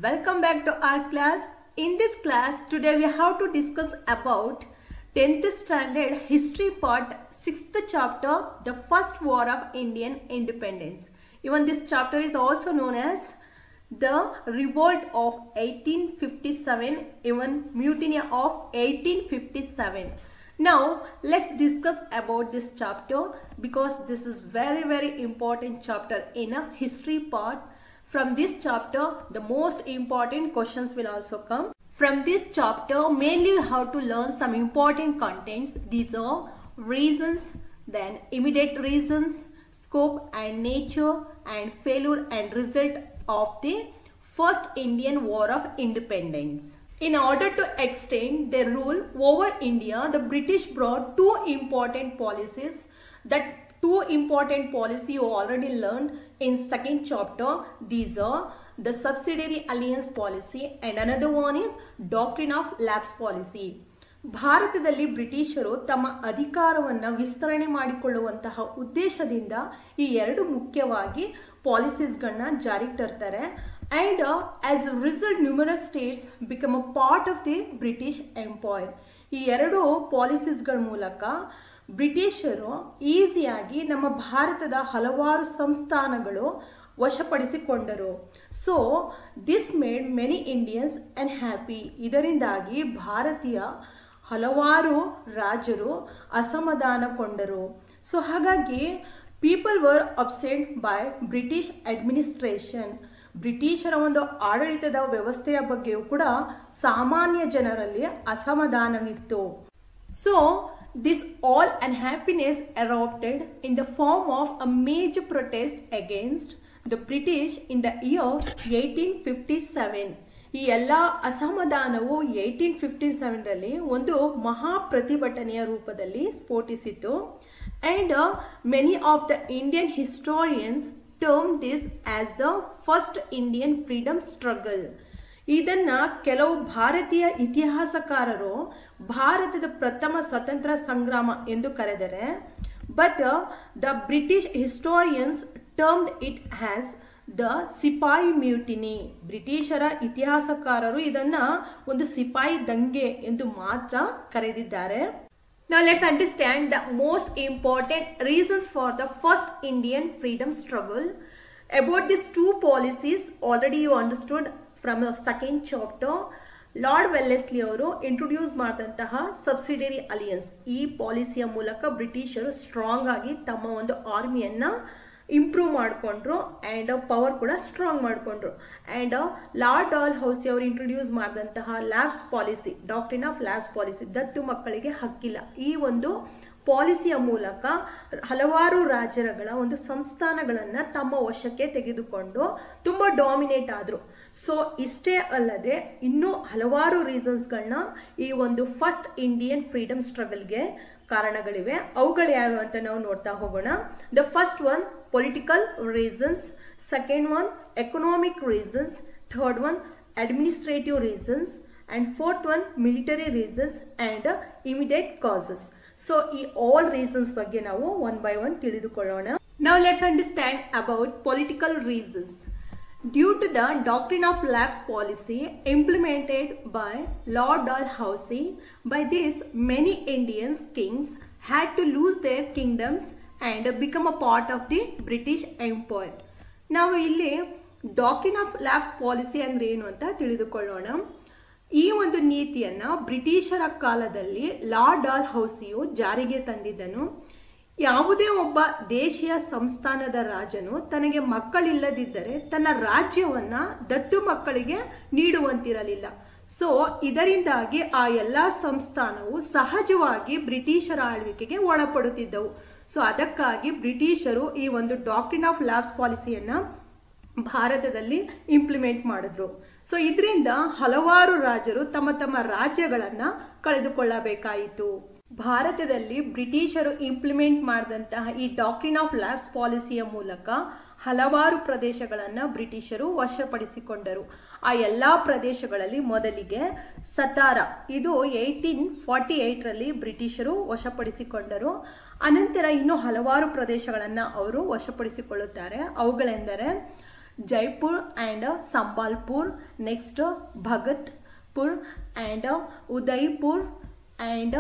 Welcome back to our class. In this class, today we have to discuss about 10th standard history part 6th chapter, the first war of Indian independence. Even this chapter is also known as the revolt of 1857, even mutiny of 1857. Now let's discuss about this chapter because this is very very important chapter in a history part. From this chapter, the most important questions will also come. From this chapter, mainly you have to learn some important contents. These are reasons, then immediate reasons, scope and nature, and failure and result of the first Indian War of Independence. In order to extend their rule over India, the British brought two important policies. That two important policy you already learned in second chapter. These are the subsidiary alliance policy and another one is doctrine of lapse policy. ಭಾರತದಲ್ಲಿ ಬ್ರಿಟಿಷರು ತಮ್ಮ ಅಧಿಕಾರವನ್ನು ವಿಸ್ತರಣೆ ಮಾಡಿಕೊಳ್ಳುವಂತಹ ಉದ್ದೇಶದಿಂದ ಈ ಎರಡು ಮುಖ್ಯವಾಗಿ ಪಾಲಿಸೀಸ್ಗಳನ್ನ ಜಾರಿಗೆ ತರ್ತಾರೆ and as a result numerous states become a part of the British empire ಈ ಎರಡು ಪಾಲಿಸೀಸ್ಗಳ ಮೂಲಕ ಬ್ರಿಟಿಷರು ಈಸಿಯಾಗಿ ನಮ್ಮ ಭಾರತದ ಹಲವಾರು ಸಂಸ್ಥಾನಗಳು ವಶಪಡಿಸಿಕೊಂಡರು so this made many Indians and happy ಇದರಿಂದಾಗಿ ಭಾರತೀಯ ಹಲವಾರು ರಾಜರು ಅಸಮಾಧಾನಗೊಂಡರು ಸೊ ಹಾಗಾಗಿ people were upset by British administration ಬ್ರಿಟಿಷರ ಒಂದು ಆಡಳಿತದ ವ್ಯವಸ್ಥೆಯ ಬಗ್ಗೆಯೂ ಕೂಡ ಸಾಮಾನ್ಯ ಜನರಲ್ಲಿ ಅಸಮಾಧಾನವಿತ್ತು so this all unhappiness erupted in the form of a major protest against the British in the year 1857. ಈ ಎಲ್ಲ ಅಸಮಾಧಾನವು ಏಯ್ಟೀನ್ ಫಿಫ್ಟಿ ಸೆವೆನ್ರಲ್ಲಿ ಒಂದು ಮಹಾ ಪ್ರತಿಭಟನೆಯ ರೂಪದಲ್ಲಿ ಸ್ಫೋಟಿಸಿತು and many of the Indian historians term this as the first Indian freedom struggle ಇದನ್ನ ಕೆಲವು ಭಾರತೀಯ ಇತಿಹಾಸಕಾರರು ಭಾರತದ ಪ್ರಥಮ ಸ್ವತಂತ್ರ ಸಂಗ್ರಾಮ ಎಂದು ಕರೆದರೆ but the British historians termed it has the sepoy mutiny ಬ್ರಿಟಿಷರ ಇತಿಹಾಸಕಾರರು ಇದನ್ನ ಒಂದು ಸಿಪಾಯಿ ದಂಗೆ ಎಂದು ಮಾತ್ರ ಕರೆದಿದ್ದಾರೆ Now let's understand the most important reasons for the first Indian freedom struggle. About these two policies, already you understood from second chapter Lord Wellesley ಅವರು ಇಂಟ್ರೊಡ್ಯೂಸ್ ಮಾಡಿದಂತಹ ಸಬ್ಸಿಡರಿ ಅಲಿಯನ್ಸ್ ಈ ಪಾಲಿಸಿಯ ಮೂಲಕ ಬ್ರಿಟಿಷರು ಸ್ಟ್ರಾಂಗ್ ಆಗಿ ತಮ್ಮ ಒಂದು ಆರ್ಮಿಯನ್ನ ಇಂಪ್ರೂವ್ ಮಾಡಿಕೊಂಡ್ರು ಆ್ಯಂಡ್ ಪವರ್ ಕೂಡ ಸ್ಟ್ರಾಂಗ್ ಮಾಡಿಕೊಂಡ್ರು ಆ್ಯಂಡ್ ಲಾರ್ಡ್ ಡಾಲ್ ಹೌಸಿ ಅವರು ಇಂಟ್ರೊಡ್ಯೂಸ್ ಮಾಡಿದಂತಹ lapse policy doctrine of lapse policy ದತ್ತು ಮಕ್ಕಳಿಗೆ ಹಕ್ಕಿಲ್ಲ ಈ ಒಂದು ಪಾಲಿಸಿಯ ಮೂಲಕ ಹಲವಾರು ರಾಜ್ಯಗಳ ಒಂದು ಸಂಸ್ಥಾನಗಳನ್ನು ತಮ್ಮ ವಶಕ್ಕೆ ತೆಗೆದುಕೊಂಡು ತುಂಬ ಡಾಮಿನೇಟ್ ಆದರು ಸೊ ಇಷ್ಟೇ ಅಲ್ಲದೆ ಇನ್ನೂ ಹಲವಾರು ರೀಸನ್ಸ್ಗಳನ್ನ ಈ ಒಂದು ಫಸ್ಟ್ ಇಂಡಿಯನ್ ಫ್ರೀಡಮ್ ಸ್ಟ್ರಗಲ್ಗೆ ಕಾರಣಗಳಿವೆ ಅವುಗಳು ಯಾವ್ಯಾವ ಅಂತ ನಾವು ನೋಡ್ತಾ ಹೋಗೋಣ the first one political reasons second one economic reasons third one administrative reasons and fourth one military reasons and immediate causes so ಈ ಆಲ್ ರೀಸನ್ಸ್ ಬಗ್ಗೆ ನಾವು ಒನ್ ಬೈ ಒನ್ ತಿಳಿದುಕೊಳ್ಳೋಣ ನಾವು let's understand about political reasons due to the doctrine of lapse policy implemented by Lord Dalhousie by this many Indians kings had to lose their kingdoms and become a part of the British empire ನಾವು ಇಲ್ಲಿ doctrine of lapse policy ಅಂದ್ರೆ ಏನು ಅಂತ ತಿಳಿದುಕೊಳ್ಳೋಣ ಈ ಒಂದು ನೀತಿಯನ್ನ ಬ್ರಿಟಿಷರ ಕಾಲದಲ್ಲಿ ಲಾರ್ಡ್ ಡಾಲ್ ಹೌಸಿಯು ಜಾರಿಗೆ ತಂದಿದ್ದನು ಯಾವುದೇ ಒಬ್ಬ ದೇಶೀಯ ಸಂಸ್ಥಾನದ ರಾಜನು ತನಗೆ ಮಕ್ಕಳಿಲ್ಲದಿದ್ದರೆ ತನ್ನ ರಾಜ್ಯವನ್ನ ದತ್ತು ಮಕ್ಕಳಿಗೆ ನೀಡುವಂತಿರಲಿಲ್ಲ ಸೊ ಇದರಿಂದಾಗಿ ಆ ಎಲ್ಲ ಸಂಸ್ಥಾನವು ಸಹಜವಾಗಿ ಬ್ರಿಟಿಷರ ಆಳ್ವಿಕೆಗೆ ಒಳಪಡುತ್ತಿದ್ದವು ಸೊ ಅದಕ್ಕಾಗಿ ಬ್ರಿಟಿಷರು ಈ ಒಂದು ಡಾಕ್ಟ್ರಿನ್ ಆಫ್ ಲ್ಯಾಬ್ಸ್ ಪಾಲಿಸಿಯನ್ನ ಭಾರತದಲ್ಲಿ ಇಂಪ್ಲಿಮೆಂಟ್ ಮಾಡಿದ್ರು ಸೊ ಇದರಿಂದ ಹಲವಾರು ರಾಜರು ತಮ್ಮ ತಮ್ಮ ರಾಜ್ಯಗಳನ್ನ ಕಳೆದುಕೊಳ್ಳಬೇಕಾಯಿತು ಭಾರತದಲ್ಲಿ ಬ್ರಿಟಿಷರು ಇಂಪ್ಲಿಮೆಂಟ್ ಮಾಡಿದಂತಹ ಈ ಡಾಕ್ಟ್ರಿನ್ ಆಫ್ ಲ್ಯಾಬ್ಸ್ ಪಾಲಿಸಿಯ ಮೂಲಕ ಹಲವಾರು ಪ್ರದೇಶಗಳನ್ನು ಬ್ರಿಟಿಷರು ವಶಪಡಿಸಿಕೊಂಡರು ಆ ಎಲ್ಲ ಪ್ರದೇಶಗಳಲ್ಲಿ ಮೊದಲಿಗೆ ಸತಾರ ಇದು ಏಯ್ಟೀನ್ ಫಾರ್ಟಿ ಏಯ್ಟ್ರಲ್ಲಿ ಬ್ರಿಟಿಷರು ವಶಪಡಿಸಿಕೊಂಡರು ಅನಂತರ ಇನ್ನೂ ಹಲವಾರು ಪ್ರದೇಶಗಳನ್ನು ಅವರು ವಶಪಡಿಸಿಕೊಳ್ಳುತ್ತಾರೆ ಅವುಗಳೆಂದರೆ Jaipur and Sambalpur next Bhagatpur and Udaipur and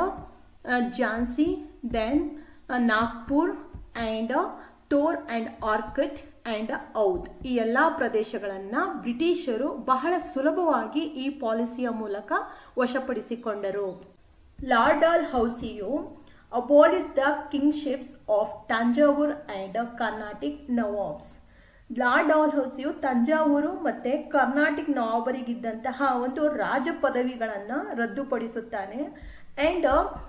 Jhansi then Nagpur and Tore and Arcot and Oudh ಈ ಎಲ್ಲ ಪ್ರದೇಶಗಳನ್ನು ಬ್ರಿಟಿಷರು ಬಹಳ ಸುಲಭವಾಗಿ ಈ ಪಾಲಿಸಿಯ ಮೂಲಕ ವಶಪಡಿಸಿಕೊಂಡರು ಲಾರ್ಡಾಲ್ ಹೌಸಿಯು abolish the kingships of Thanjavur and Carnatic nawabs Lord ಆಲ್ ಹೌಸಿಯು ತಂಜಾವೂರು ಮತ್ತೆ ಕರ್ನಾಟಿಕ್ ನವಾಬರಿಗಿದ್ದಂತಹ ಒಂದು ರಾಜ ಪದವಿಗಳನ್ನು ರದ್ದುಪಡಿಸುತ್ತಾನೆ and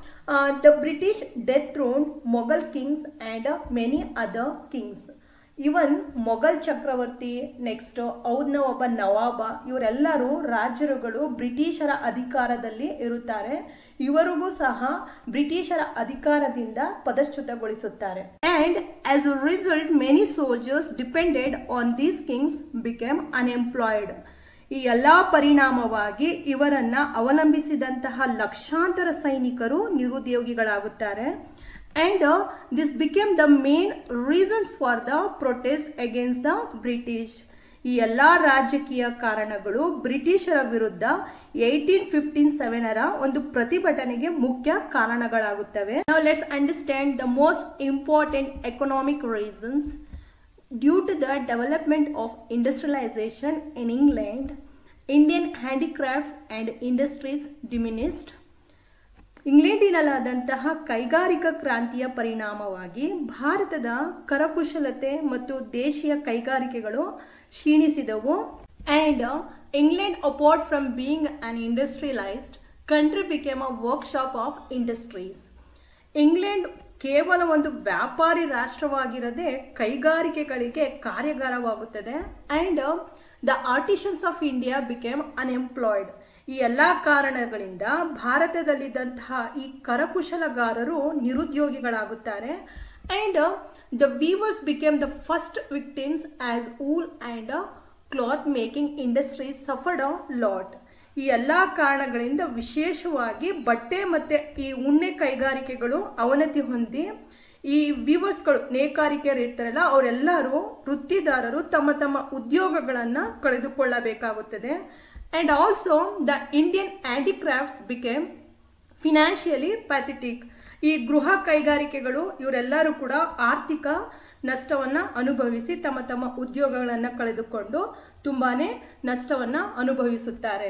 the British dethrone Mughal kings and many other kings even Mughal ಚಕ್ರವರ್ತಿ ನೆಕ್ಸ್ಟ್ ಅವ್ನ ಒಬ್ಬ ನವಾಬ ಇವರೆಲ್ಲರೂ ರಾಜರುಗಳು ಬ್ರಿಟಿಷರ ಅಧಿಕಾರದಲ್ಲಿ ಇರುತ್ತಾರೆ ಇವರಿಗೂ ಸಹ ಬ್ರಿಟಿಷರ ಅಧಿಕಾರದಿಂದ ಪದಚ್ಯುತಗೊಳಿಸುತ್ತಾರೆ and as a result many soldiers depended on these kings became unemployed ಈ ಎಲ್ಲ ಪರಿಣಾಮವಾಗಿ ಇವರನ್ನ ಅವಲಂಬಿಸಿದಂತಹ ಲಕ್ಷಾಂತರ ಸೈನಿಕರು ನಿರುದ್ಯೋಗಿಗಳಾಗುತ್ತಾರೆ and uh, this became the main reasons for the protest against the british ಈ ಎಲ್ಲ ರಾಜಕೀಯ ಕಾರಣಗಳು ಬ್ರಿಟಿಷರ ವಿರುದ್ಧ ಏಯ್ಟೀನ್ ಫಿಫ್ಟೀನ್ ಸೆವೆನರ ಒಂದು ಪ್ರತಿಭಟನೆಗೆ ಮುಖ್ಯ ಕಾರಣಗಳಾಗುತ್ತವೆ ನಾವು let's understand the most important economic reasons due to the development of industrialisation in England Indian handicrafts and industries diminished ಇಂಗ್ಲೆಂಡಿನಲ್ಲಾದಂತಹ ಕೈಗಾರಿಕಾ ಕ್ರಾಂತಿಯ ಪರಿಣಾಮವಾಗಿ ಭಾರತದ ಕರಕುಶಲತೆ ಮತ್ತು ದೇಶೀಯ ಕೈಗಾರಿಕೆಗಳು ಕ್ಷೀಣಿಸಿದವು and England apart from being an industrialised country became a workshop of industries England ಕೇವಲ ಒಂದು ವ್ಯಾಪಾರಿ ರಾಷ್ಟ್ರವಾಗಿರದೆ ಕೈಗಾರಿಕೆಗಳಿಗೆ ಕಾರ್ಯಾಗಾರವಾಗುತ್ತದೆ and the artisans of India became unemployed ಈ ಎಲ್ಲ ಕಾರಣಗಳಿಂದ ಭಾರತದಲ್ಲಿದ್ದಂತಹ ಈ ಕರಕುಶಲಗಾರರು ನಿರುದ್ಯೋಗಿಗಳಾಗುತ್ತಾರೆ and the viewers became the first victims as wool and cloth making industries suffered a lot ಈ ಎಲ್ಲ ಕಾರಣಗಳಿಂದ ವಿಶೇಷವಾಗಿ ಬಟ್ಟೆ ಮತ್ತು ಈ ಉಣ್ಣೆ ಕೈಗಾರಿಕೆಗಳು ಅವನತಿ ಹೊಂದಿ ಈ ವಿವರ್ಸ್ಗಳು ನೇಕಾರಿಕೆಯರು ಇರ್ತಾರಲ್ಲ ಅವರೆಲ್ಲರೂ ವೃತ್ತಿದಾರರು ತಮ್ಮ ತಮ್ಮ ಉದ್ಯೋಗಗಳನ್ನು ಕಳೆದುಕೊಳ್ಳಬೇಕಾಗುತ್ತದೆ and also the Indian handicrafts became financially pathetic ಈ ಗೃಹ ಕೈಗಾರಿಕೆಗಳು ಇವರೆಲ್ಲರೂ ಕೂಡ ಆರ್ಥಿಕ ನಷ್ಟವನ್ನು ಅನುಭವಿಸಿ ತಮ್ಮ ತಮ್ಮ ಉದ್ಯೋಗಗಳನ್ನು ಕಳೆದುಕೊಂಡು ತುಂಬಾ ನಷ್ಟವನ್ನು ಅನುಭವಿಸುತ್ತಾರೆ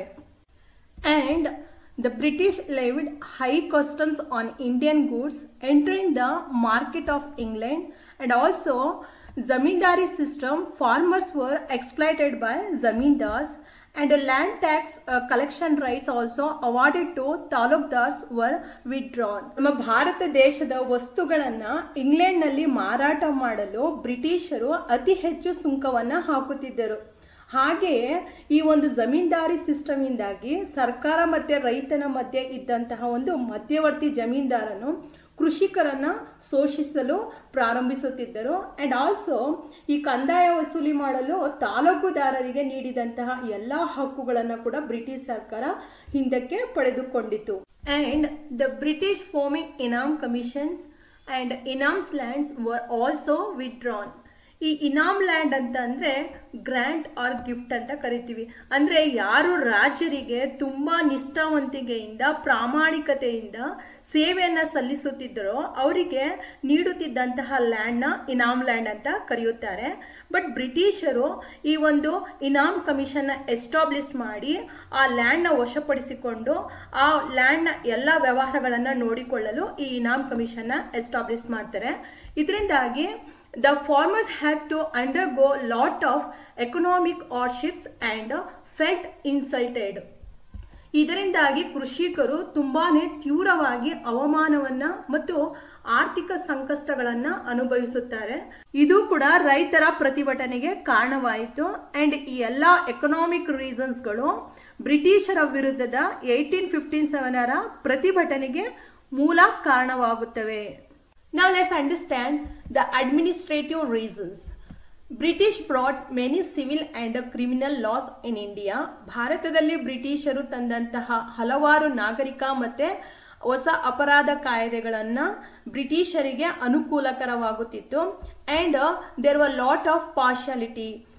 and The British levied high customs on Indian goods entering the market of England and also zamindari system farmers were exploited by zamindars and the land tax uh, collection rights also awarded to talukdars were withdrawn ನಮ್ಮ ಭಾರತ ದೇಶದ ವಸ್ತುಗಳನ್ನು ಇಂಗ್ಲೆಂಡ್ನಲ್ಲಿ ಮಾರಾಟ ಮಾಡಲು ಬ್ರಿಟಿಷರು ಅತಿ ಹೆಚ್ಚು ಸುಂಕವನ್ನು ಹಾಕುತ್ತಿದ್ದರು ಹಾಗೆಯೇ ಈ ಒಂದು ಜಮೀನ್ದಾರಿ ಸಿಸ್ಟಮಿಂದಾಗಿ ಸರ್ಕಾರ ಮತ್ತು ರೈತನ ಮಧ್ಯೆ ಇದ್ದಂತಹ ಒಂದು ಮಧ್ಯವರ್ತಿ ಜಮೀನ್ದಾರನು ಕೃಷಿಕರನ್ನ ಶೋಷಿಸಲು ಪ್ರಾರಂಭಿಸುತ್ತಿದ್ದರು ಆ್ಯಂಡ್ ಆಲ್ಸೋ ಈ ಕಂದಾಯ ವಸೂಲಿ ಮಾಡಲು ತಾಲೂಕುದಾರರಿಗೆ ನೀಡಿದಂತಹ ಎಲ್ಲ ಹಕ್ಕುಗಳನ್ನು ಕೂಡ ಬ್ರಿಟಿಷ್ ಸರ್ಕಾರ ಹಿಂದಕ್ಕೆ ಪಡೆದುಕೊಂಡಿತು and the British forming inam commissions and inams lands were also withdrawn ಈ ಇನಾಮ್ ಲ್ಯಾಂಡ್ ಅಂತ ಅಂದರೆ ಗ್ರ್ಯಾಂಟ್ ಆರ್ ಗಿಫ್ಟ್ ಅಂತ ಕರಿತೀವಿ ಅಂದರೆ ಯಾರು ರಾಜರಿಗೆ ತುಂಬ ನಿಷ್ಠಾವಂತಿಕೆಯಿಂದ ಪ್ರಾಮಾಣಿಕತೆಯಿಂದ ಸೇವೆಯನ್ನು ಸಲ್ಲಿಸುತ್ತಿದ್ದರೋ ಅವರಿಗೆ ನೀಡುತ್ತಿದ್ದಂತಹ ಲ್ಯಾಂಡ್ನ ಇನಾಮ್ ಲ್ಯಾಂಡ್ ಅಂತ ಕರೆಯುತ್ತಾರೆ ಬಟ್ ಬ್ರಿಟಿಷರು ಈ ಒಂದು ಇನಾಮ್ ಕಮಿಷನ್ನ ಎಸ್ಟಾಬ್ಲಿಷ್ ಮಾಡಿ ಆ ಲ್ಯಾಂಡ್ನ ವಶಪಡಿಸಿಕೊಂಡು ಆ ಲ್ಯಾಂಡ್ನ ಎಲ್ಲ ವ್ಯವಹಾರಗಳನ್ನು ನೋಡಿಕೊಳ್ಳಲು ಈ ಇನಾಮ್ ಕಮಿಷನ್ನ ಎಸ್ಟಾಬ್ಲಿಷ್ ಮಾಡ್ತಾರೆ ಇದರಿಂದಾಗಿ the farmers had to undergo lot of economic hardships and felt insulted ಇದರಿಂದಾಗಿ ಕೃಷಿಕರು ತುಂಬಾನೇ ತೀವ್ರವಾಗಿ ಅವಮಾನವನ್ನ ಮತ್ತು ಆರ್ಥಿಕ ಸಂಕಷ್ಟಗಳನ್ನ ಅನುಭವಿಸುತ್ತಾರೆ ಇದು ಕೂಡ ರೈತರ ಪ್ರತಿಭಟನೆಗೆ ಕಾರಣವಾಯಿತು ಅಂಡ್ ಈ ಎಲ್ಲ ಎಕನಾಮಿಕ್ ರೀಸನ್ಸ್ಗಳು ಬ್ರಿಟಿಷರ ವಿರುದ್ಧದ ಏಯ್ಟೀನ್ ಫಿಫ್ಟೀನ್ ಸೆವೆನರ ಪ್ರತಿಭಟನೆಗೆ ಮೂಲ ಕಾರಣವಾಗುತ್ತವೆ Now let's understand the administrative reasons. British brought many civil and criminal laws in India ಭಾರತದಲ್ಲಿ ಬ್ರಿಟಿಷರು ತಂದಂತಹ ಹಲವಾರು ನಾಗರಿಕ ಮತ್ತು ಹೊಸ ಅಪರಾಧ ಕಾಯ್ದೆಗಳನ್ನು ಬ್ರಿಟಿಷರಿಗೆ ಅನುಕೂಲಕರವಾಗುತ್ತಿತ್ತು and there were lot of partiality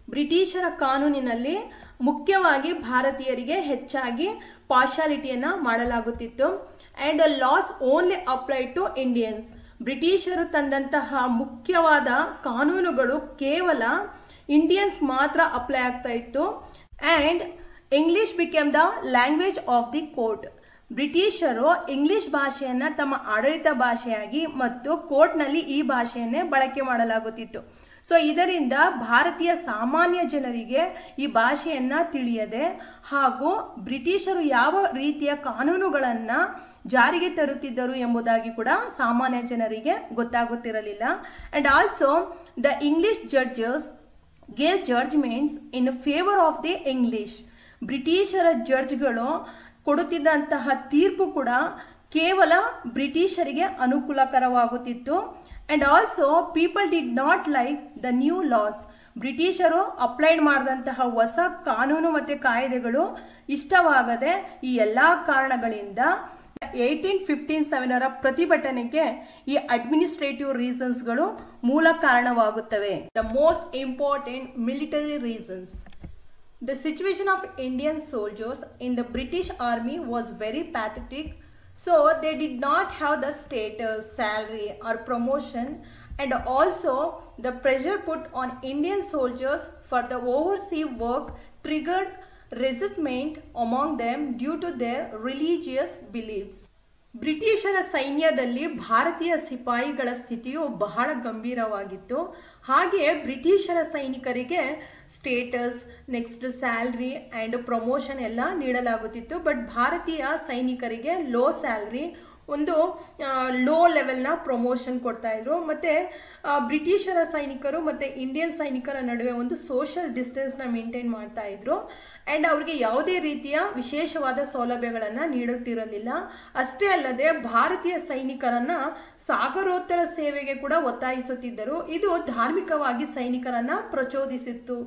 ಬ್ರಿಟಿಷರ ಕಾನೂನಿನಲ್ಲಿ ಮುಖ್ಯವಾಗಿ ಭಾರತೀಯರಿಗೆ ಹೆಚ್ಚಾಗಿ ಪಾರ್ಶಾಲಿಟಿಯನ್ನ ಮಾಡಲಾಗುತ್ತಿತ್ತು and laws only apply to Indians ಬ್ರಿಟಿಷರು ತಂದಂತಹ ಮುಖ್ಯವಾದ ಕಾನೂನುಗಳು ಕೇವಲ ಇಂಡಿಯನ್ಸ್ ಮಾತ್ರ ಅಪ್ಲೈ ಆಗ್ತಾ ಇತ್ತು and English became the language of the court ಬ್ರಿಟಿಷರು ಇಂಗ್ಲಿಷ್ ಭಾಷೆಯನ್ನ ತಮ್ಮ ಆಡಳಿತ ಭಾಷೆಯಾಗಿ ಮತ್ತು ಕೋರ್ಟ್ನಲ್ಲಿ ಈ ಭಾಷೆಯನ್ನೇ ಬಳಕೆ ಮಾಡಲಾಗುತ್ತಿತ್ತು ಸೊ ಇದರಿಂದ ಭಾರತೀಯ ಸಾಮಾನ್ಯ ಜನರಿಗೆ ಈ ಭಾಷೆಯನ್ನ ತಿಳಿಯದೆ ಹಾಗೂ ಬ್ರಿಟಿಷರು ಯಾವ ರೀತಿಯ ಕಾನೂನುಗಳನ್ನ ಜಾರಿಗೆ ತರುತ್ತಿದ್ದರು ಎಂಬುದಾಗಿ ಕೂಡ ಸಾಮಾನ್ಯ ಜನರಿಗೆ ಗೊತ್ತಾಗುತ್ತಿರಲಿಲ್ಲ and also the English judges gave judgments in favour of the English ಬ್ರಿಟಿಷರ ಜಡ್ಜ್ಗಳು ಕೊಡುತ್ತಿದ್ದಂತಹ ತೀರ್ಪು ಕೂಡ ಕೇವಲ ಬ್ರಿಟಿಷರಿಗೆ ಅನುಕೂಲಕರವಾಗುತ್ತಿತ್ತು and also people did not like the new laws ಬ್ರಿಟಿಷರು ಅಪ್ಲೈಡ್ ಮಾಡಿದಂತಹ ಹೊಸ ಕಾನೂನು ಮತ್ತೆ ಕಾಯ್ದೆಗಳು ಇಷ್ಟವಾಗದೆ ಈ ಎಲ್ಲಾ ಕಾರಣಗಳಿಂದ ಏಯ್ಟೀನ್ ಫಿಫ್ಟೀನ್ ಸೆವೆನರ ಪ್ರತಿಭಟನೆಗೆ ಈ ಅಡ್ಮಿನಿಸ್ಟ್ರೇಟಿವ್ ರೀಸನ್ಸ್ಗಳು ಮೂಲ ಕಾರಣವಾಗುತ್ತವೆ the most important military reasons The situation of Indian soldiers in the British army was very pathetic. So they did not have the status, salary or promotion and also the pressure put on Indian soldiers for the overseas work triggered resentment among them due to their religious beliefs. ಬ್ರಿಟಿಷರ ಸೈನ್ಯದಲ್ಲಿ ಭಾರತೀಯ ಸಿಪಾಯಿಗಳ ಸ್ಥಿತಿಯು ಬಹಳ ಗಂಭೀರವಾಗಿತ್ತು ಹಾಗೆಯೇ ಬ್ರಿಟಿಷರ ಸೈನಿಕರಿಗೆ status next salary and promotion ಎಲ್ಲ ನೀಡಲಾಗುತ್ತಿತ್ತು ಬಟ್ ಭಾರತೀಯ ಸೈನಿಕರಿಗೆ ಲೋ ಸ್ಯಾಲ್ರಿ ಒಂದು ಲೋ ಲೆವೆಲ್ನ ಪ್ರಮೋಷನ್ ಕೊಡ್ತಾ ಇದ್ರು ಮತ್ತೆ ಬ್ರಿಟಿಷರ ಸೈನಿಕರು ಮತ್ತೆ ಇಂಡಿಯನ್ ಸೈನಿಕರ ನಡುವೆ ಒಂದು ಸೋಷಿಯಲ್ ಡಿಸ್ಟೆನ್ಸ್ನ ಮೇಂಟೈನ್ ಮಾಡ್ತಾ ಇದ್ರು ಆ್ಯಂಡ್ ಅವ್ರಿಗೆ ಯಾವುದೇ ರೀತಿಯ ವಿಶೇಷವಾದ ಸೌಲಭ್ಯಗಳನ್ನು ನೀಡುತ್ತಿರಲಿಲ್ಲ ಅಷ್ಟೇ ಅಲ್ಲದೆ ಭಾರತೀಯ ಸೈನಿಕರನ್ನ ಸಾಗರೋತ್ತರ ಸೇವೆಗೆ ಕೂಡ ಒತ್ತಾಯಿಸುತ್ತಿದ್ದರು ಇದು ಧಾರ್ಮಿಕವಾಗಿ ಸೈನಿಕರನ್ನ ಪ್ರಚೋದಿಸಿತ್ತು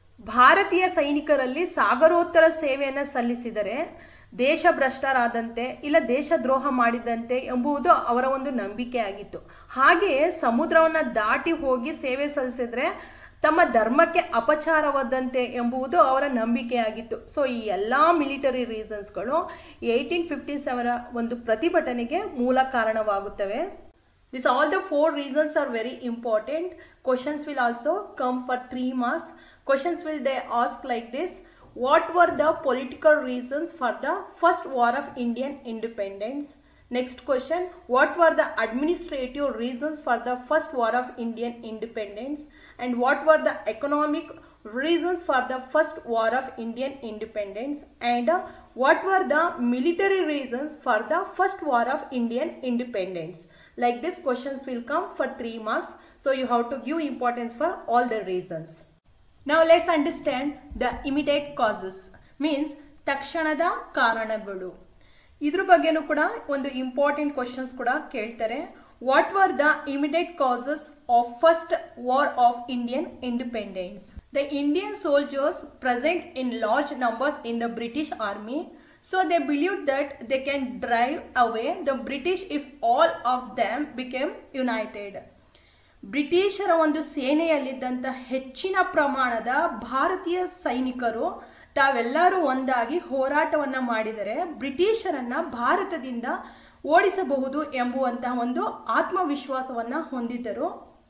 ಭಾರತೀಯ ಸೈನಿಕರಲ್ಲಿ ಸಾಗರೋತ್ತರ ಸೇವೆಯನ್ನು ಸಲ್ಲಿಸಿದರೆ ದೇಶ ಭ್ರಷ್ಟರಾದಂತೆ ಇಲ್ಲ ದೇಶ ದ್ರೋಹ ಮಾಡಿದಂತೆ ಎಂಬುದು ಅವರ ಒಂದು ನಂಬಿಕೆ ಆಗಿತ್ತು ಹಾಗೆಯೇ ಸಮುದ್ರವನ್ನು ದಾಟಿ ಹೋಗಿ ಸೇವೆ ಸಲ್ಲಿಸಿದ್ರೆ ತಮ್ಮ ಧರ್ಮಕ್ಕೆ ಅಪಚಾರವಾದಂತೆ ಎಂಬುದು ಅವರ ನಂಬಿಕೆಯಾಗಿತ್ತು ಸೊ ಈ ಎಲ್ಲ ಮಿಲಿಟರಿ ರೀಸನ್ಸ್ಗಳು ಏಯ್ಟೀನ್ ಫಿಫ್ಟಿ ಸೆವೆನ್ ಒಂದು ಪ್ರತಿಭಟನೆಗೆ ಮೂಲ ಕಾರಣವಾಗುತ್ತವೆ this all the four reasons are very important questions will also come for three marks questions will they ask like this what were the political reasons for the first war of indian independence next question what were the administrative reasons for the first war of indian independence and what were the economic reasons for the first war of indian independence and uh, what were the military reasons for the first war of indian independence like this questions will come for 3 marks so you have to give importance for all the reasons now let's understand the immediate causes means ತಕ್ಷಣದ ಕಾರಣಗಳು ಇದ್ರ ಬಗ್ಗೆನೂ ಕೂಡ ಒಂದು important questions ಕೂಡ ಕೇಳ್ತಾರೆ what were the immediate causes of first war of Indian independence the Indian soldiers present in large numbers in the British army so they believe that they can drive away the British if all of them became united ಬ್ರಿಟಿಷರ ಒಂದು ಸೇನೆಯಲ್ಲಿದ್ದಂಥ ಹೆಚ್ಚಿನ ಪ್ರಮಾಣದ ಭಾರತೀಯ ಸೈನಿಕರು ತಾವೆಲ್ಲರೂ ಒಂದಾಗಿ ಹೋರಾಟವನ್ನ ಮಾಡಿದರೆ ಬ್ರಿಟಿಷರನ್ನ ಭಾರತದಿಂದ ಓಡಿಸಬಹುದು ಎಂಬುವಂತಹ ಒಂದು ಆತ್ಮವಿಶ್ವಾಸವನ್ನ ಹೊಂದಿದ್ದರು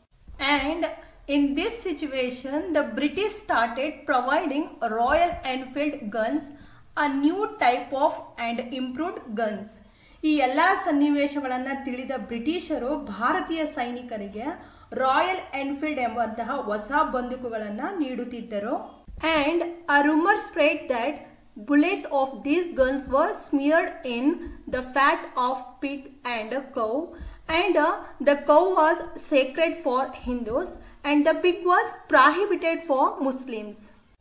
and in this situation the British started providing Royal Enfield guns a new type of and improved guns ಈ ಎಲ್ಲ ಸನ್ನಿವೇಶಗಳನ್ನು ತಿಳಿದ ಬ್ರಿಟಿಷರು ಭಾರತೀಯ ಸೈನಿಕರಿಗೆ ರಾಯಲ್ ಎನ್ಫೀಲ್ಡ್ ಎಂಬಂತಹ ಹೊಸ ಬಂದೂಕುಗಳನ್ನು ನೀಡುತ್ತಿದ್ದರು and a rumour spread that bullets of these guns were smeared in the fat of pig and cow and uh, the cow was sacred for Hindus and the pig was prohibited for Muslims.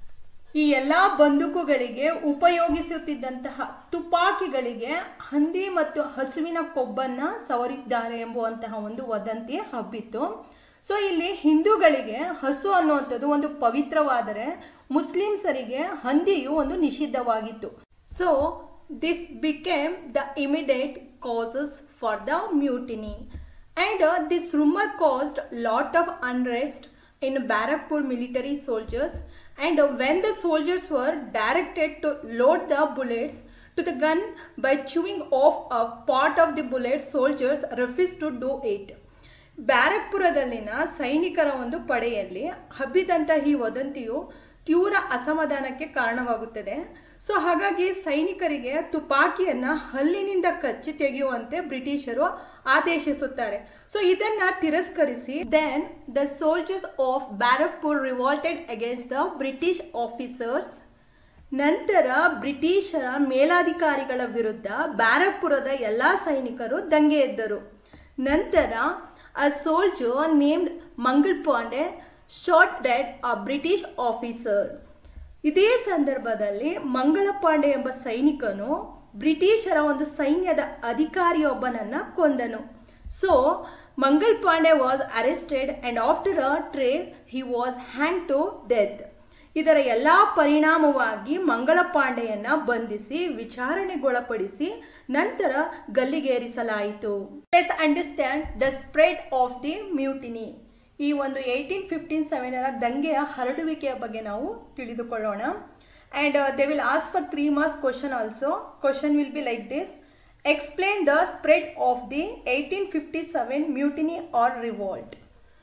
ಈ ಎಲ್ಲ ಬಂದೂಕುಗಳಿಗೆ ಉಪಯೋಗಿಸುತ್ತಿದ್ದಂತಹ ತುಪಾಕಿಗಳಿಗೆ ಹಂದಿ ಮತ್ತು ಹಸುವಿನ ಕೊಬ್ಬನ್ನ ಸವರಿದ್ದಾರೆ ಎಂಬುವಂತಹ ಒಂದು ವದಂತಿ ಹಬ್ಬಿತ್ತು so ಇಲ್ಲಿ ಹಿಂದೂಗಳಿಗೆ ಹಸು ಅನ್ನುವಂಥದ್ದು ಒಂದು ಪವಿತ್ರವಾದರೆ ಮುಸ್ಲಿಮ್ಸರಿಗೆ ಹಂದಿಯು ಒಂದು ನಿಷಿದ್ಧವಾಗಿತ್ತು so this became the immediate causes for the mutiny and this rumour caused lot of unrest in Barakpur military soldiers and when the soldiers were directed to load the bullets to the gun by chewing off a part of the bullet soldiers refused to do it ಬ್ಯಾರಕ್ಪುರದಲ್ಲಿನ ಸೈನಿಕರ ಒಂದು ಪಡೆಯಲ್ಲಿ ಹಬ್ಬಿದಂಥ ಈ ವದಂತಿಯು ತೀವ್ರ ಅಸಮಾಧಾನಕ್ಕೆ ಕಾರಣವಾಗುತ್ತದೆ so ಹಾಗಾಗಿ ಸೈನಿಕರಿಗೆ ತುಪಾಕಿಯನ್ನ ಹಲ್ಲಿನಿಂದ ಕಚ್ಚಿ ತೆಗೆಯುವಂತೆ ಬ್ರಿಟಿಷರು ಆದೇಶಿಸುತ್ತಾರೆ ಸೊ ಇದನ್ನ ತಿರಸ್ಕರಿಸಿ then the soldiers of Barrackpore revolted against the British officers ನಂತರ ಬ್ರಿಟಿಷರ ಮೇಲಾಧಿಕಾರಿಗಳ ವಿರುದ್ಧ ಬ್ಯಾರಕ್ಪುರದ ಎಲ್ಲ ಸೈನಿಕರು ದಂಗೆ ಎದ್ದರು ನಂತರ a soldier named Mangal Pandey shot dead a British officer ಇದೇ ಸಂದರ್ಭದಲ್ಲಿ ಮಂಗಳ ಪಾಂಡೆ ಎಂಬ ಸೈನಿಕನು ಬ್ರಿಟಿಷರ ಒಂದು ಸೈನ್ಯದ ಅಧಿಕಾರಿಯೊಬ್ಬನನ್ನ ಕೊಂದನು so Mangal Pandey was arrested and after a trial he was hang to death ಇದರ ಎಲ್ಲ ಪರಿಣಾಮವಾಗಿ ಮಂಗಳ ಪಾಂಡೆಯನ್ನ ಬಂಧಿಸಿ ವಿಚಾರಣೆಗೊಳಪಡಿಸಿ ನಂತರ ಗಲ್ಲಿಗೇರಿಸಲಾಯಿತು let's understand the spread of the mutiny ಈ ಒಂದು ಏಯ್ಟೀನ್ ಫಿಫ್ಟೀನ್ ಸೆವೆನರ ದಂಗೆಯ ಹರಡುವಿಕೆಯ ಬಗ್ಗೆ ನಾವು ತಿಳಿದುಕೊಳ್ಳೋಣ and they will ask for three marks question also question will be like this explain the spread of the eighteen fifty seven mutiny or revolt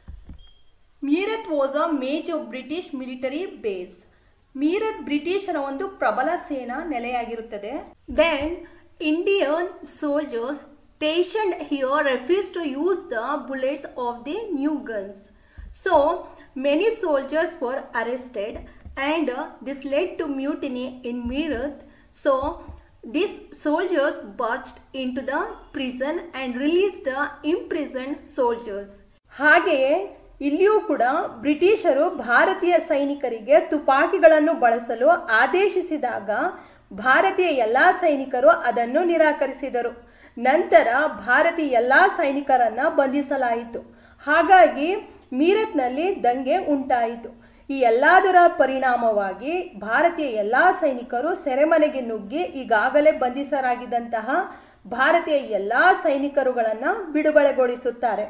Meerut was a major British military base Meerut ಬ್ರಿಟಿಷರ ಒಂದು ಪ್ರಬಲ ಸೇನಾ ನೆಲೆಯಾಗಿರುತ್ತದೆ then Indian soldiers stationed here refused to use the bullets of the new guns. So many soldiers were arrested and uh, this led to mutiny in Meerut. So these soldiers marched into the prison and released the imprisoned soldiers. ಹಾಗೆಯೇ ಇಲ್ಲಿಯೂ ಕೂಡ ಬ್ರಿಟಿಷರು ಭಾರತೀಯ ಸೈನಿಕರಿಗೆ ತುಪಾಕಿಗಳನ್ನು ಬಳಸಲು ಆದೇಶಿಸಿದಾಗ ಭಾರತೀಯ ಎಲ್ಲ ಸೈನಿಕರು ಅದನ್ನು ನಿರಾಕರಿಸಿದರು ನಂತರ ಭಾರತೀಯ ಎಲ್ಲ ಸೈನಿಕರನ್ನ ಬಂಧಿಸಲಾಯಿತು ಹಾಗಾಗಿ ಮೀರತ್ನಲ್ಲಿ ದಂಗೆ ಉಂಟಾಯಿತು ಈ ಎಲ್ಲದರ ಪರಿಣಾಮವಾಗಿ ಭಾರತೀಯ ಎಲ್ಲ ಸೈನಿಕರು ಸೆರೆಮನೆಗೆ ನುಗ್ಗಿ ಈಗಾಗಲೇ ಬಂಧಿಸರಾಗಿದ್ದಂತಹ ಭಾರತೀಯ ಎಲ್ಲ ಸೈನಿಕರುಗಳನ್ನು ಬಿಡುಗಡೆಗೊಳಿಸುತ್ತಾರೆ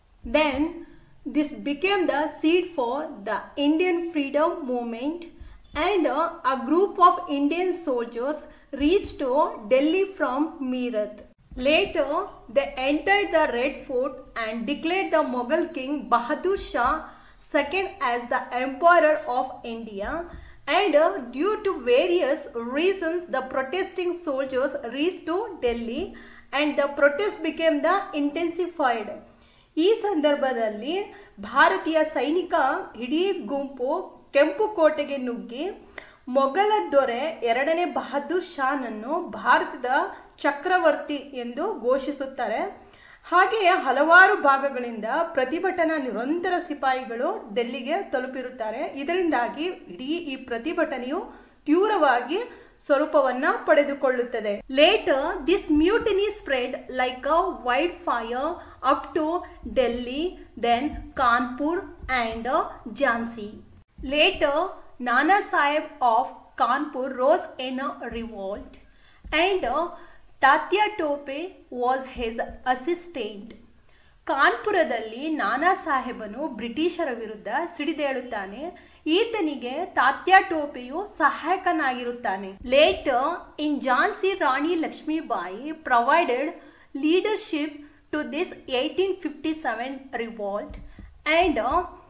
then this became the seed for the Indian freedom movement and uh, a group of Indian soldiers reached to Delhi from Meerut. Later, they entered the Red Fort and declared the Mughal king Bahadur Shah II as the emperor of India. And uh, due to various reasons, the protesting soldiers reached to Delhi and the protest became the intensified. ಈ ಸಂದರ್ಭದಲ್ಲಿ ಭಾರತೀಯ ಸೈನಿಕ ಇಡೀ ಗುಂಪು ಕೆಂಪು ಕೋಟೆಗೆ ನುಗ್ಗಿ ಮೊಘಲ ದೊರೆ ಎರಡನೇ ಬಹದ್ದೂರ್ ಶಾನನ್ನು ಭಾರತದ ಚಕ್ರವರ್ತಿ ಎಂದು ಘೋಷಿಸುತ್ತಾರೆ ಹಾಗೆಯೇ ಹಲವಾರು ಭಾಗಗಳಿಂದ ಪ್ರತಿಭಟನಾ ನಿರಂತರ ಸಿಪಾಯಿಗಳು ಡೆಲ್ಲಿಗೆ ತಲುಪಿರುತ್ತಾರೆ ಇದರಿಂದಾಗಿ ಇಡೀ ಈ ಪ್ರತಿಭಟನೆಯು ತೀವ್ರವಾಗಿ ಸ್ವರೂಪವನ್ನ ಪಡೆದುಕೊಳ್ಳುತ್ತದೆ later this mutiny spread like a wild fire up to Delhi then Kanpur and Jhansi Later, Nana Sahib of Kanpur rose in a revolt and uh, Tatya Tope was his assistant. ಕಾನ್ಪುರದಲ್ಲಿ ನಾನಾ ಸಾಹೇಬನು ಬ್ರಿಟಿಷರ ವಿರುದ್ಧ ಸಿಡಿದೇಳುತ್ತಾನೆ ಈತನಿಗೆ ತಾತ್ಯ ಟೋಪೆಯು ಸಹಾಯಕನಾಗಿರುತ್ತಾನೆ later in Jhansi Rani Lakshmibai provided leadership to this eighteen fifty seven revolt and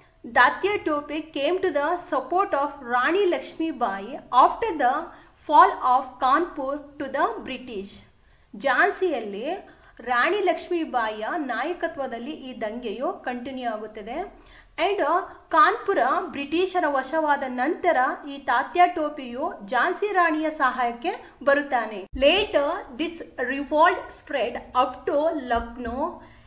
Datya Tope came to the support of Rani Lakshmi Bai after the fall of Kanpur to the British. ಝಾನ್ಸಿಯಲ್ಲಿ ರಾಣಿ ಲಕ್ಷ್ಮೀಬಾಯಿಯ ನಾಯಕತ್ವದಲ್ಲಿ ಈ ದಂಗೆಯು ಕಂಟಿನ್ಯೂ ಆಗುತ್ತದೆ ಅಂಡ್ ಕಾನ್ಪುರ ಬ್ರಿಟಿಷರ ವಶವಾದ ನಂತರ ಈ ತಾತ್ಯ ಟೋಪಿಯು ಝಾನ್ಸಿ ರಾಣಿಯ ಸಹಾಯಕ್ಕೆ ಬರುತ್ತಾನೆ later this revolt spread up to Lucknow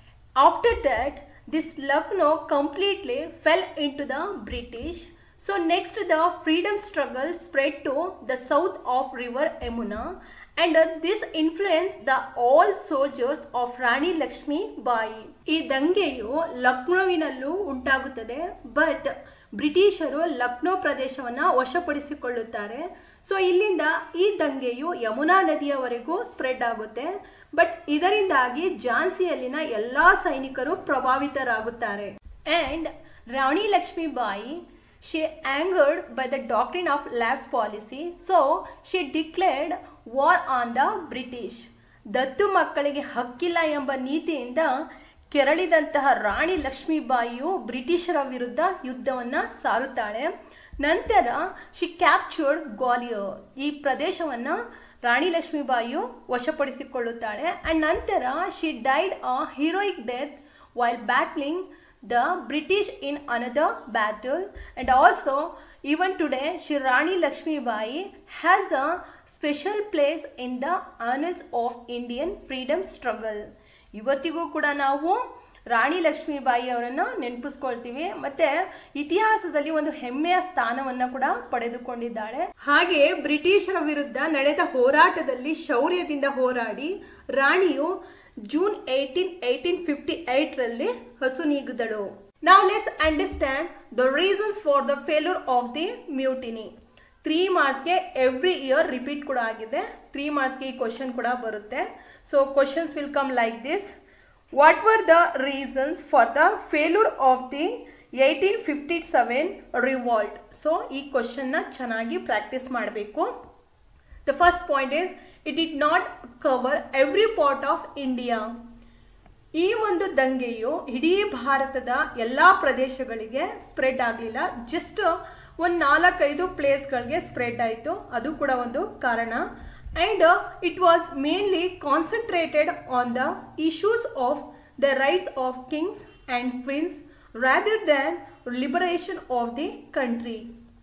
after that this Lucknow completely fell into the British. So next the freedom struggle spread to the south of river Yamuna and uh, this influenced the all soldiers of Rani Lakshmi Bai. ಈ ದಂಗೆಯು ಲಕ್ನೋವಿನಲ್ಲೂ ಉಂಟಾಗುತ್ತದೆ but ಬ್ರಿಟಿಷರು ಲಕ್ನೋ ಪ್ರದೇಶವನ್ನು ವಶಪಡಿಸಿಕೊಳ್ಳುತ್ತಾರೆ so ಇಲ್ಲಿಂದ ಈ ದಂಗೆಯು ಯಮುನಾ ನದಿಯವರೆಗೂ spread ಆಗುತ್ತೆ but ಇದರಿಂದಾಗಿ ಝಾನ್ಸಿಯಲ್ಲಿನ ಎಲ್ಲ ಸೈನಿಕರು ಪ್ರಭಾವಿತರಾಗುತ್ತಾರೆ and Rani Lakshmi Bai, she angered by the doctrine of lapse policy, so she declared war on the British. ದತ್ತು ಮಕ್ಕಳಿಗೆ ಹಕ್ಕಿಲ್ಲ ಎಂಬ ನೀತಿಯಿಂದ ಕೆರಳಿದಂತಹ ರಾಣಿ ಲಕ್ಷ್ಮೀಬಾಯಿಯು ಬ್ರಿಟಿಷರ ವಿರುದ್ಧ ಯುದ್ಧವನ್ನು ಸಾರುತ್ತಾಳೆ ನಂತರ ಶಿ ಕ್ಯಾಪ್ಚರ್ಡ್ ಗ್ವಾಲಿಯರ್ ಈ ಪ್ರದೇಶವನ್ನು ರಾಣಿ ಲಕ್ಷ್ಮೀಬಾಯಿಯು ವಶಪಡಿಸಿಕೊಳ್ಳುತ್ತಾಳೆ ಅಂಡ್ ನಂತರ she died a heroic death while battling the British in another battle and also even today Shri Rani Lakshmi Bai has a special place in the annals of Indian freedom struggle. ಇವತ್ತಿಗೂ ಕೂಡ ನಾವು ರಾಣಿ ಲಕ್ಷ್ಮೀಬಾಯಿ ಅವರನ್ನು ನೆನಪಿಸ್ಕೊಳ್ತೀವಿ ಮತ್ತೆ ಇತಿಹಾಸದಲ್ಲಿ ಒಂದು ಹೆಮ್ಮೆಯ ಸ್ಥಾನವನ್ನ ಕೂಡ ಪಡೆದುಕೊಂಡಿದ್ದಾಳೆ ಹಾಗೆ ಬ್ರಿಟಿಷರ ವಿರುದ್ಧ ನಡೆದ ಹೋರಾಟದಲ್ಲಿ ಶೌರ್ಯದಿಂದ ಹೋರಾಡಿ ರಾಣಿಯು ಜೂನ್ ಏಯ್ಟೀನ್ ಏಯ್ಟೀನ್ ಫಿಫ್ಟಿ ಏಯ್ಟ್ರಲ್ಲಿ ಹಸು ನೀಗಿದಳು ನಾವು let's understand the reasons for the failure of the mutiny three ಮಾರ್ಕ್ಸ್ಗೆ ಎವ್ರಿ ಇಯರ್ ರಿಪೀಟ್ ಕೂಡ ಆಗಿದೆ ತ್ರೀ ಮಾರ್ಕ್ಸ್ಗೆ ಈ ಕ್ವಶನ್ ಕೂಡ ಬರುತ್ತೆ so questions will come like this what were the reasons for the failure of the eighteen fifty seven revolt so ಈ ಕ್ವಶನ್ನ ಚೆನ್ನಾಗಿ ಪ್ರಾಕ್ಟೀಸ್ ಮಾಡಬೇಕು the first point is it did not cover every part of India ಈ ಒಂದು ದಂಗೆಯು ಇಡೀ ಭಾರತದ ಎಲ್ಲ ಪ್ರದೇಶಗಳಿಗೆ ಸ್ಪ್ರೆಡ್ ಆಗಲಿಲ್ಲ ಜಸ್ಟ್ ಒಂದು ನಾಲ್ಕೈದು ಪ್ಲೇಸ್ಗಳಿಗೆ ಸ್ಪ್ರೆಡ್ ಆಯಿತು ಅದು ಕೂಡ ಒಂದು ಕಾರಣ and it was mainly concentrated on the issues of the rights of kings and queens rather than liberation of the country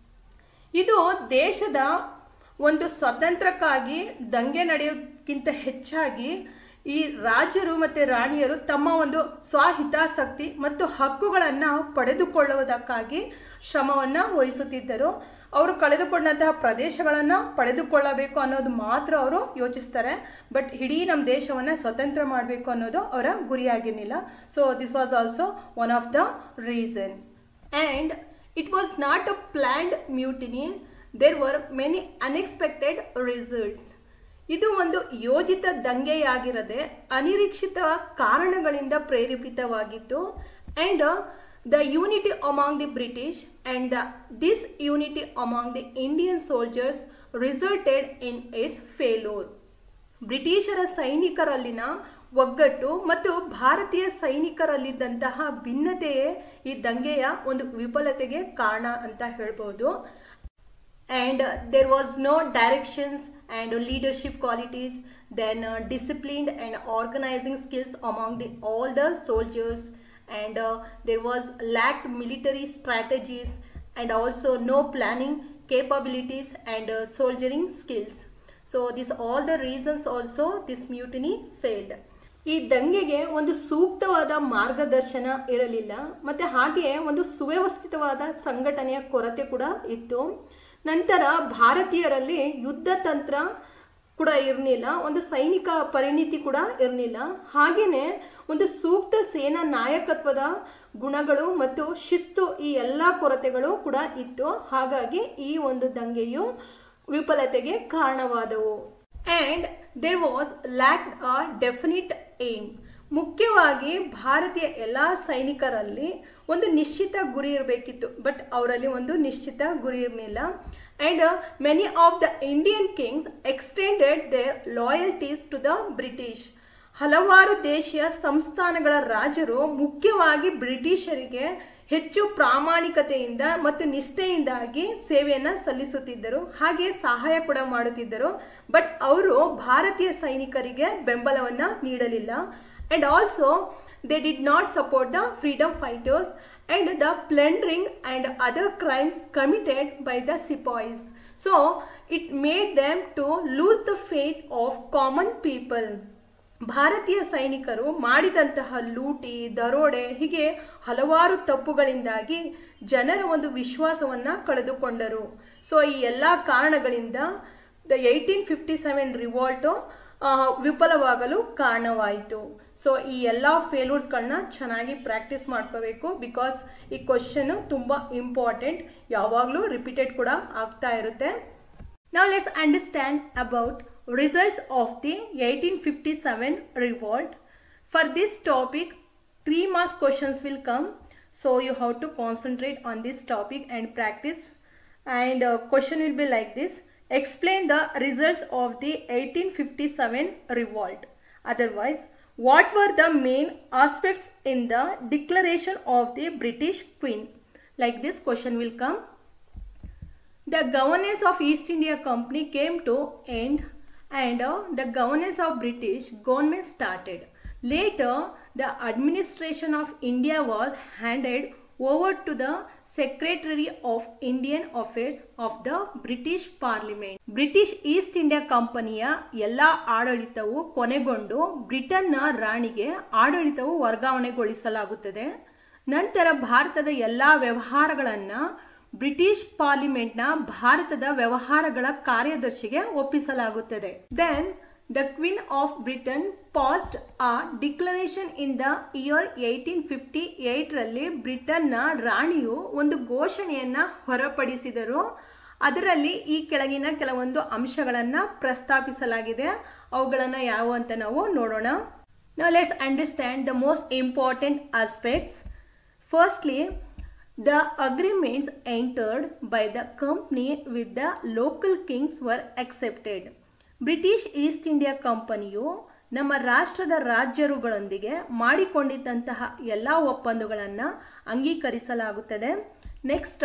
ಇದು ದೇಶದ ಒಂದು ಸ್ವತಂತ್ರಕ್ಕಾಗಿ ದಂಗೆ ನಡೆಯೋಕ್ಕಿಂತ ಹೆಚ್ಚಾಗಿ ಈ ರಾಜರು ಮತ್ತು ರಾಣಿಯರು ತಮ್ಮ ಒಂದು ಸ್ವಹಿತಾಸಕ್ತಿ ಮತ್ತು ಹಕ್ಕುಗಳನ್ನು ಪಡೆದುಕೊಳ್ಳುವುದಕ್ಕಾಗಿ ಶ್ರಮವನ್ನು ವಹಿಸುತ್ತಿದ್ದರು ಅವರು ಕಳೆದುಕೊಂಡಂತಹ ಪ್ರದೇಶಗಳನ್ನು ಪಡೆದುಕೊಳ್ಳಬೇಕು ಅನ್ನೋದು ಮಾತ್ರ ಅವರು ಯೋಚಿಸ್ತಾರೆ ಬಟ್ ಇಡೀ ನಮ್ಮ ದೇಶವನ್ನು ಸ್ವತಂತ್ರ ಮಾಡಬೇಕು ಅನ್ನೋದು ಅವರ ಗುರಿಯಾಗಿರಲಿಲ್ಲ so this was also one of the reason and it was not a planned mutiny there were many unexpected results ಇದು ಒಂದು ಯೋಜಿತ ದಂಗೆಯಾಗಿರದೆ ಅನಿರೀಕ್ಷಿತ ಕಾರಣಗಳಿಂದ ಪ್ರೇರೇಪಿತವಾಗಿತ್ತು and the unity among the British and the disunity among the Indian soldiers resulted in its failure ಬ್ರಿಟಿಷರ ಸೈನಿಕರಲ್ಲಿನ ಒಗ್ಗಟ್ಟು ಮತ್ತು ಭಾರತೀಯ ಸೈನಿಕರಲ್ಲಿದ್ದಂತಹ ಭಿನ್ನತೆಯೇ ಈ ದಂಗೆಯ ಒಂದು ವಿಫಲತೆಗೆ ಕಾರಣ ಅಂತ ಹೇಳ್ಬೋದು and uh, there was no directions and leadership qualities then uh, disciplined and organizing skills among the all the soldiers and uh, there was lacked military strategies and also no planning capabilities and uh, soldiering skills so this all the reasons also this mutiny failed ಈ ದಂಗೆಗೆ ಒಂದು ಸೂಕ್ತವಾದ ಮಾರ್ಗದರ್ಶನ ಇರಲಿಲ್ಲ ಮತ್ತೆ ಹಾಗೆಯೇ ಒಂದು ಸುವ್ಯವಸ್ಥಿತವಾದ ಸಂಘಟನೆಯ ಕೊರತೆ ಕೂಡ ಇತ್ತು ನಂತರ ಭಾರತೀಯರಲ್ಲಿ ಯುದ್ಧ ತಂತ್ರ ಕೂಡ ಇರಲಿಲ್ಲ ಒಂದು ಸೈನಿಕ ಪರಿಣಿತಿ ಕೂಡ ಇರಲಿಲ್ಲ ಹಾಗೆಯೇ ಒಂದು ಸೂಕ್ತ ಸೇನಾ ನಾಯಕತ್ವದ ಗುಣಗಳು ಮತ್ತು ಶಿಸ್ತು ಈ ಎಲ್ಲ ಕೊರತೆಗಳು ಕೂಡ ಇತ್ತು ಹಾಗಾಗಿ ಈ ಒಂದು ದಂಗೆಯು ವಿಫಲತೆಗೆ ಕಾರಣವಾದವು and there was lack a definite aim ಮುಖ್ಯವಾಗಿ ಭಾರತೀಯ ಎಲ್ಲ ಸೈನಿಕರಲ್ಲಿ ಒಂದು ನಿಶ್ಚಿತ ಗುರಿ ಇರಬೇಕಿತ್ತು ಬಟ್ ಅವರಲ್ಲಿ ಒಂದು ನಿಶ್ಚಿತ ಗುರಿ ಇರಲಿಲ್ಲ and many of the Indian kings extended their loyalties to the British ಹಲವಾರು ದೇಶೀಯ ಸಂಸ್ಥಾನಗಳ ರಾಜರು ಮುಖ್ಯವಾಗಿ ಬ್ರಿಟಿಷರಿಗೆ ಹೆಚ್ಚು ಪ್ರಾಮಾಣಿಕತೆಯಿಂದ ಮತ್ತು ನಿಷ್ಠೆಯಿಂದಾಗಿ ಸೇವೆಯನ್ನು ಸಲ್ಲಿಸುತ್ತಿದ್ದರು ಹಾಗೆ ಸಹಾಯ ಕೂಡ ಮಾಡುತ್ತಿದ್ದರು ಬಟ್ ಅವರು ಭಾರತೀಯ ಸೈನಿಕರಿಗೆ ಬೆಂಬಲವನ್ನು ನೀಡಲಿಲ್ಲ and also they did not support the freedom fighters and the plundering and other crimes committed by the sepoys so it made them to lose the faith of common people ಭಾರತೀಯ ಸೈನಿಕರು ಮಾಡಿದಂತಹ ಲೂಟಿ ದರೋಡೆ ಹೀಗೆ ಹಲವಾರು ತಪ್ಪುಗಳಿಂದಾಗಿ ಜನರ ಒಂದು ವಿಶ್ವಾಸವನ್ನು ಕಳೆದುಕೊಂಡರು ಸೊ ಈ ಎಲ್ಲ ಕಾರಣಗಳಿಂದ the eighteen fifty seven revolt ವಿಫಲವಾಗಲು ಕಾರಣವಾಯಿತು ಸೊ ಈ ಎಲ್ಲ ಫೇಲ್ಯೂರ್ಸ್ಗಳನ್ನ ಚೆನ್ನಾಗಿ ಪ್ರಾಕ್ಟೀಸ್ ಮಾಡ್ಕೋಬೇಕು ಬಿಕಾಸ್ ಈ ಕ್ವಶನ್ನು ತುಂಬ ಇಂಪಾರ್ಟೆಂಟ್ ಯಾವಾಗಲೂ ರಿಪೀಟೆಡ್ ಕೂಡ ಆಗ್ತಾ ಇರುತ್ತೆ ನಾವು let's understand about results of the eighteen fifty seven revolt for this topic three marks questions will come so you have to concentrate on this topic and practice and uh, question will be like this explain the results of the 1857 revolt otherwise what were the main aspects in the declaration of the british queen like this question will come the governance of east india company came to end and uh, the governance of british government started later the administration of india was handed over to the secretary of Indian affairs of the British parliament British East India ಕಂಪನಿಯ ಎಲ್ಲ ಆಡಳಿತವು ಕೊನೆಗೊಂಡು ಬ್ರಿಟನ್ನ ರಾಣಿಗೆ ಆಡಳಿತವು ವರ್ಗಾವಣೆಗೊಳಿಸಲಾಗುತ್ತದೆ ನಂತರ ಭಾರತದ ಎಲ್ಲ ವ್ಯವಹಾರಗಳನ್ನು ಬ್ರಿಟಿಷ್ ಪಾರ್ಲಿಮೆಂಟ್ನ ಭಾರತದ ವ್ಯವಹಾರಗಳ ಕಾರ್ಯದರ್ಶಿಗೆ ಒಪ್ಪಿಸಲಾಗುತ್ತದೆ then The Queen of Britain passed a declaration in the year 1858 ರಲ್ಲಿ ಬ್ರಿಟನ್ನ ರಾಣಿಯು ಒಂದು ಘೋಷಣೆಯನ್ನ ಹೊರಪಡಿಸಿದರು ಅದರಲ್ಲಿ ಈ ಕೆಳಗಿನ ಕೆಲವೊಂದು ಅಂಶಗಳನ್ನು ಪ್ರಸ್ತಾಪಿಸಲಾಗಿದೆ ಅವುಗಳನ್ನು ಯಾವ ಅಂತ ನಾವು ನೋಡೋಣ ನಾವು let's understand the most important aspects firstly The agreements entered by the company with the local kings were accepted. British East India ಕಂಪನಿಯು ನಮ್ಮ ರಾಷ್ಟ್ರದ ರಾಜ್ಯರುಗಳೊಂದಿಗೆ ಮಾಡಿಕೊಂಡಿದ್ದಂತಹ ಎಲ್ಲ ಒಪ್ಪಂದಗಳನ್ನು ಅಂಗೀಕರಿಸಲಾಗುತ್ತದೆ next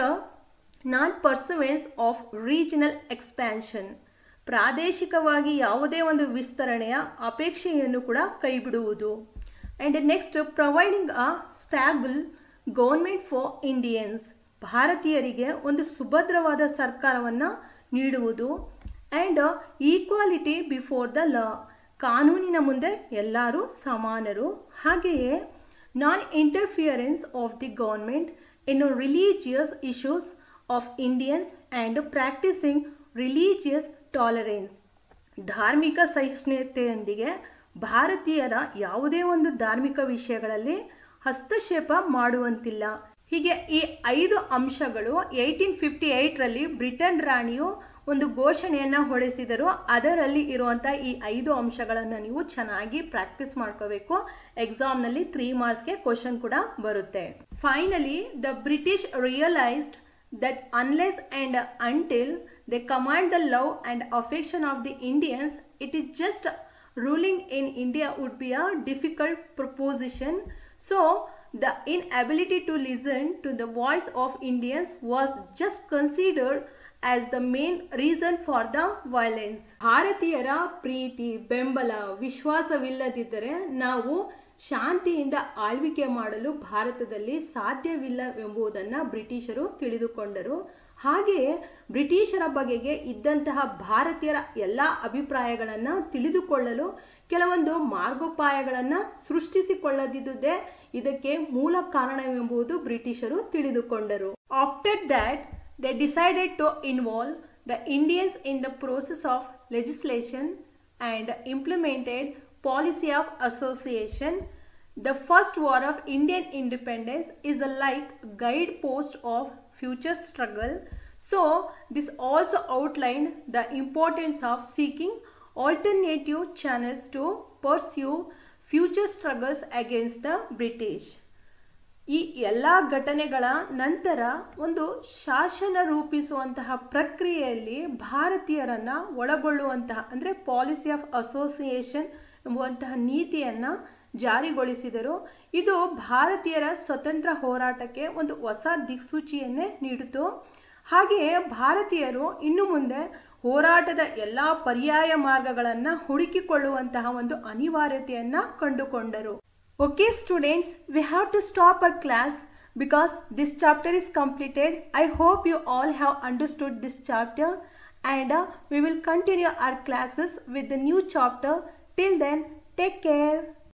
non pursuance of regional expansion ಪ್ರಾದೇಶಿಕವಾಗಿ ಯಾವುದೇ ಒಂದು ವಿಸ್ತರಣೆಯ ಅಪೇಕ್ಷೆಯನ್ನು ಕೂಡ ಕೈಬಿಡುವುದು and next providing a stable government for Indians ಭಾರತೀಯರಿಗೆ ಒಂದು ಸುಭದ್ರವಾದ ಸರ್ಕಾರವನ್ನು ನೀಡುವುದು and equality before the law ಕಾನೂನಿನ ಮುಂದೆ ಎಲ್ಲರೂ ಸಮಾನರು ಹಾಗೆಯೇ non interference of the government in religious issues of Indians and practicing religious tolerance ಧಾರ್ಮಿಕ ಸಹಿಷ್ಣುತೆಯೊಂದಿಗೆ ಭಾರತೀಯರ ಯಾವುದೇ ಒಂದು ಧಾರ್ಮಿಕ ವಿಷಯಗಳಲ್ಲಿ ಹಸ್ತಕ್ಷೇಪ ಮಾಡುವಂತಿಲ್ಲ ಹೀಗೆ ಈ ಐದು ಅಂಶಗಳು ಏಯ್ಟೀನ್ ಫಿಫ್ಟಿ ಏಯ್ಟ್ರಲ್ಲಿ ಬ್ರಿಟನ್ ರಾಣಿಯು ಒಂದು ಘೋಷಣೆಯನ್ನು ಹೊಡೆಸಿದರು ಅದರಲ್ಲಿ ಇರುವಂಥ ಈ ಐದು ಅಂಶಗಳನ್ನು ನೀವು ಚೆನ್ನಾಗಿ ಪ್ರಾಕ್ಟೀಸ್ ಮಾಡ್ಕೋಬೇಕು ಎಕ್ಸಾಮ್ನಲ್ಲಿ ತ್ರೀ ಮಾರ್ಕ್ಸ್ಗೆ ಕ್ವಶನ್ ಕೂಡ ಬರುತ್ತೆ finally the British realised that unless and until they command the love and affection of the Indians, it is just ruling in India would be a difficult proposition. So, the inability to listen to the voice of Indians was just considered as the main reason for the violence. ಭಾರತೀಯರ ಪ್ರೀತಿ ಬೆಂಬಲ ವಿಶ್ವಾಸವಿಲ್ಲದಿದ್ದರೆ ನಾವು ಶಾಂತಿಯಿಂದ ಆಳ್ವಿಕೆ ಮಾಡಲು ಭಾರತದಲ್ಲಿ ಸಾಧ್ಯವಿಲ್ಲ ಎಂಬುದನ್ನು ಬ್ರಿಟಿಷರು ತಿಳಿದುಕೊಂಡರು ಹಾಗೆಯೇ ಬ್ರಿಟಿಷರ ಬಗೆಗೆ ಇದ್ದಂತಹ ಭಾರತೀಯರ ಎಲ್ಲ ಅಭಿಪ್ರಾಯಗಳನ್ನು ತಿಳಿದುಕೊಳ್ಳಲು ಕೆಲವೊಂದು ಮಾರ್ಗೋಪಾಯಗಳನ್ನು ಸೃಷ್ಟಿಸಿಕೊಳ್ಳದಿದ್ದುದೇ ಇದಕ್ಕೆ ಮೂಲ ಕಾರಣವೆಂಬುದು ಬ್ರಿಟಿಷರು ತಿಳಿದುಕೊಂಡರು after that they decided to involve the Indians in the process of legislation and implemented policy of association the first war of indian independence is a like guidepost of future struggle so this also outlined the importance of seeking alternative channels to pursue future struggles against the british ಈ ಎಲ್ಲ ಘಟನೆಗಳ ನಂತರ ಒಂದು ಶಾಸನ ರೂಪಿಸುವಂತಹ ಪ್ರಕ್ರಿಯೆಯಲ್ಲಿ ಭಾರತೀಯರನ್ನ ಒಳಗೊಳ್ಳುವಂತಹ ಅಂದರೆ policy of association ಎಂಬುವಂತಹ ನೀತಿಯನ್ನು ಜಾರಿಗೊಳಿಸಿದರು ಇದು ಭಾರತೀಯರ ಸ್ವತಂತ್ರ ಹೋರಾಟಕ್ಕೆ ಒಂದು ಹೊಸ ದಿಕ್ಸೂಚಿಯನ್ನೇ ನೀಡಿತು ಹಾಗೆಯೇ ಭಾರತೀಯರು ಇನ್ನು ಮುಂದೆ ಹೋರಾಟದ ಎಲ್ಲ ಪರ್ಯಾಯ ಮಾರ್ಗಗಳನ್ನು ಹುಡುಕಿಕೊಳ್ಳುವಂತಹ ಒಂದು ಅನಿವಾರ್ಯತೆಯನ್ನು ಕಂಡುಕೊಂಡರು okay students we have to stop our class because this chapter is completed. I hope you all have understood this chapter and uh, we will continue our classes with the new chapter. Till then, take care.